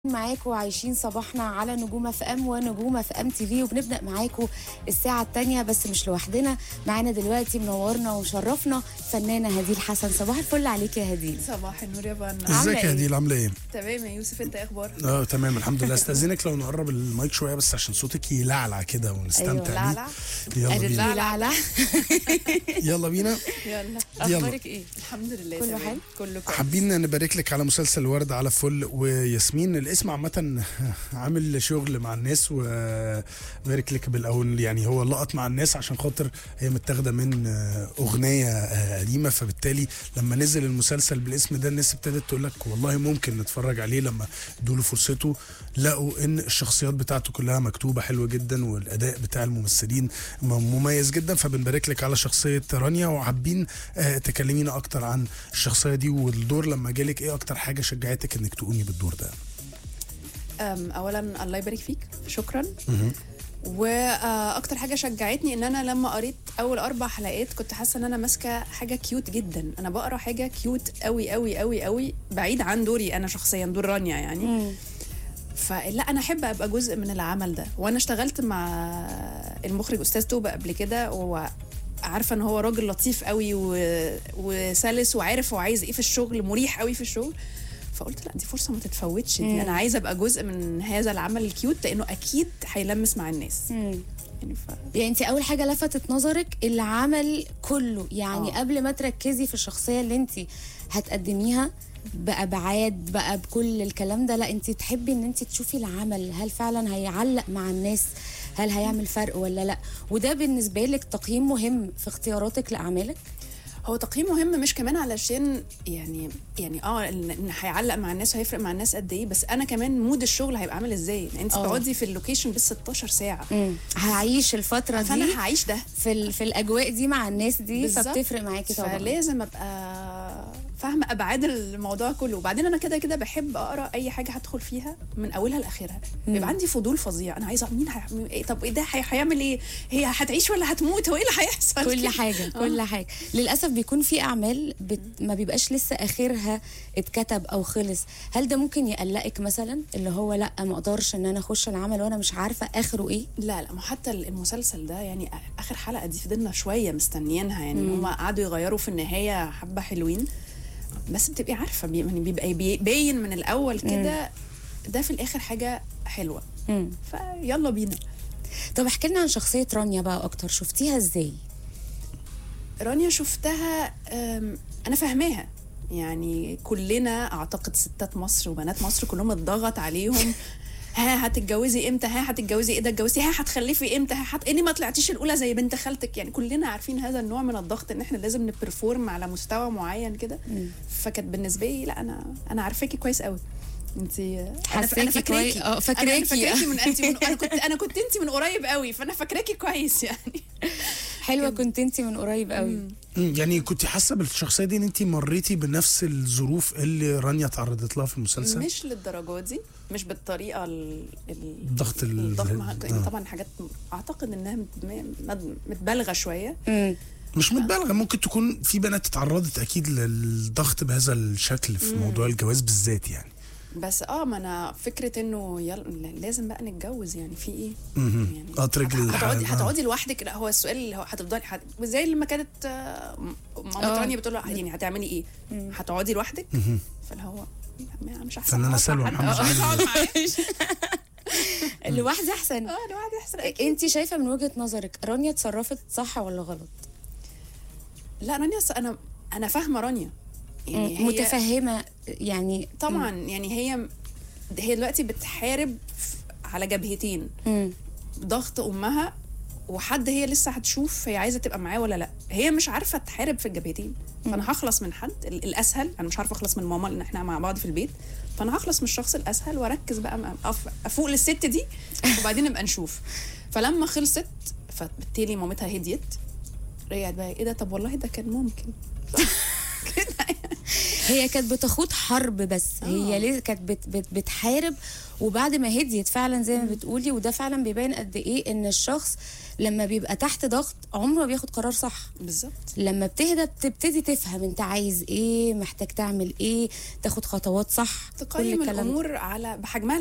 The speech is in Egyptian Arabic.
معاكم وعايشين صباحنا على نجوم اف ام ونجوم اف ام تي في وبنبدا معاكم الساعه الثانيه بس مش لوحدنا معانا دلوقتي منورنا ومشرفنا فنانه هديل حسن صباح الفل عليك يا هديل صباح النور يا فنا عاملة ازيك يا إيه؟ هديل عامله ايه؟ تمام يا يوسف انت إيه اخبارك اه تمام الحمد لله استاذنك لو نقرب المايك شويه بس عشان صوتك يلعلع كده ونستمتع أيوة، بيه. لعلع. يلا لا بينا لا لا يلا بينا يلا يلا. اخبارك ايه الحمد لله كله تمام. حلو؟ كله كويس حابين نبارك لك على مسلسل ورد على فل وياسمين الاسم عامة عامل شغل مع الناس وبارك لك بالاول يعني هو لقط مع الناس عشان خاطر هي متاخده من اغنيه قديمه فبالتالي لما نزل المسلسل بالاسم ده الناس ابتدت تقول لك والله ممكن نتفرج عليه لما ادوا له فرصته لقوا ان الشخصيات بتاعته كلها مكتوبه حلوه جدا والاداء بتاع الممثلين م- مميز جدا فبنبارك لك على شخصيه رانيا وحابين آه، تكلمينا اكتر عن الشخصيه دي والدور لما جالك ايه اكتر حاجه شجعتك انك تقومي بالدور ده أم، اولا الله يبارك فيك شكرا واكتر حاجه شجعتني ان انا لما قريت اول اربع حلقات كنت حاسه ان انا ماسكه حاجه كيوت جدا انا بقرا حاجه كيوت قوي قوي قوي قوي بعيد عن دوري انا شخصيا دور رانيا يعني فلا انا احب ابقى جزء من العمل ده وانا اشتغلت مع المخرج استاذ توبه قبل كده وعارفه ان هو راجل لطيف قوي و... وسلس وعارف هو عايز ايه في الشغل مريح قوي في الشغل فقلت لا دي فرصه ما تتفوتش دي انا عايزه ابقى جزء من هذا العمل الكيوت لانه اكيد هيلمس مع الناس مم. يعني ف... يعني انت اول حاجه لفتت نظرك العمل كله يعني آه. قبل ما تركزي في الشخصيه اللي انت هتقدميها بابعاد بقى بكل الكلام ده لا انت تحبي ان انت تشوفي العمل هل فعلا هيعلق مع الناس هل هيعمل فرق ولا لا وده بالنسبه لك تقييم مهم في اختياراتك لاعمالك هو تقييم مهم مش كمان علشان يعني يعني اه ان إن هيعلق مع الناس وهيفرق مع الناس قد ايه بس انا كمان مود الشغل هيبقى عامل ازاي لان انت آه. بتقعدي في اللوكيشن بال 16 ساعه مم. هعيش الفتره دي فانا هعيش ده في ال- في الاجواء دي مع الناس دي بالظبط. فبتفرق معاكي طبعا فلازم ابقى فاهمه ابعاد الموضوع كله وبعدين انا كده كده بحب اقرا اي حاجه هدخل فيها من اولها لاخرها بيبقى عندي فضول فظيع انا عايزه مين هي... إيه طب ايه ده هي- هيعمل ايه هي هتعيش ولا هتموت هو ايه اللي هيحصل كل كده؟ حاجه كل حاجه للاسف بيكون في اعمال بت... ما بيبقاش لسه اخرها اتكتب او خلص هل ده ممكن يقلقك مثلا اللي هو لا ما اقدرش ان انا اخش العمل وانا مش عارفه اخره ايه لا لا ما حتى المسلسل ده يعني اخر حلقه دي فضلنا شويه مستنيينها يعني هم قعدوا يغيروا في النهايه حبه حلوين بس بتبقي عارفه بي- يعني بيبقى بي- باين من الاول كده ده في الاخر حاجه حلوه مم. فيلا بينا طب احكي لنا عن شخصيه رانيا بقى اكتر شفتيها ازاي رانيا شفتها أم، انا فاهماها يعني كلنا اعتقد ستات مصر وبنات مصر كلهم اتضغط عليهم ها هتتجوزي امتى ها هتتجوزي ايه ده اتجوزتي ها هتخلفي امتى ها هت... اني ما طلعتيش الاولى زي بنت خالتك يعني كلنا عارفين هذا النوع من الضغط ان احنا لازم نبرفورم على مستوى معين كده فكانت بالنسبه لي لا انا انا عارفاكي كويس قوي انت حاساكي كويس- اه، فاكراكي. انا فاكراكي من انت من... انا كنت انا كنت انت من قريب قوي فانا فاكراكي كويس يعني حلوه كنت انت من قريب قوي مم، يعني كنت حاسه بالشخصيه دي ان انت مريتي بنفس الظروف اللي رانيا تعرضت لها في المسلسل مش للدرجه دي مش بالطريقه ال ال- الضغط ال- الضخمه يعني آه. طبعا حاجات اعتقد انها مت- مت- متبالغه شويه مم. مش متبالغه ممكن تكون في بنات اتعرضت اكيد للضغط بهذا الشكل في موضوع الجواز بالذات يعني بس اه ما انا فكره انه يلا لازم بقى نتجوز يعني في ايه؟ مهم. يعني اه ترجل هتقعدي الحال، آه. هتقعدي لوحدك لا هو السؤال اللي هو هتفضلي هت... زي لما كانت آه، ماما آه. رانيا بتقول له يعني هتعملي ايه؟ هتقعدي لوحدك؟ فاللي هو لا، مش احسن فنانة أقعد سلوى مع حد. محمد آه، علي. أقعد معاه. لوحدي احسن اه لوحدي احسن اكيد انت شايفه من وجهه نظرك رانيا اتصرفت صح ولا غلط لا رانيا س- انا انا فاهمه رانيا يعني هي متفهمه يعني طبعا يعني هي هي دلوقتي بتحارب ف- على جبهتين مم. ضغط امها وحد هي لسه هتشوف هي عايزه تبقى معاه ولا لا هي مش عارفه تحارب في الجبهتين فانا هخلص من حد ال- الاسهل انا مش عارفه اخلص من ماما لان احنا مع بعض في البيت فانا هخلص من الشخص الاسهل واركز بقى مع- أف- افوق للست دي وبعدين نبقى نشوف فلما خلصت فبالتالي مامتها هديت رجعت بقى ايه ده طب والله ده كان ممكن كده يعني هي كانت بتخوض حرب بس هي ليه كانت بت بت بتحارب وبعد ما هديت فعلا زي ما بتقولي وده فعلا بيبين قد ايه ان الشخص لما بيبقى تحت ضغط عمره ما بياخد قرار صح بالظبط لما بتهدى بتبتدي تفهم انت عايز ايه محتاج تعمل ايه تاخد خطوات صح كل تقيم الكلام ده. الامور على بحجمها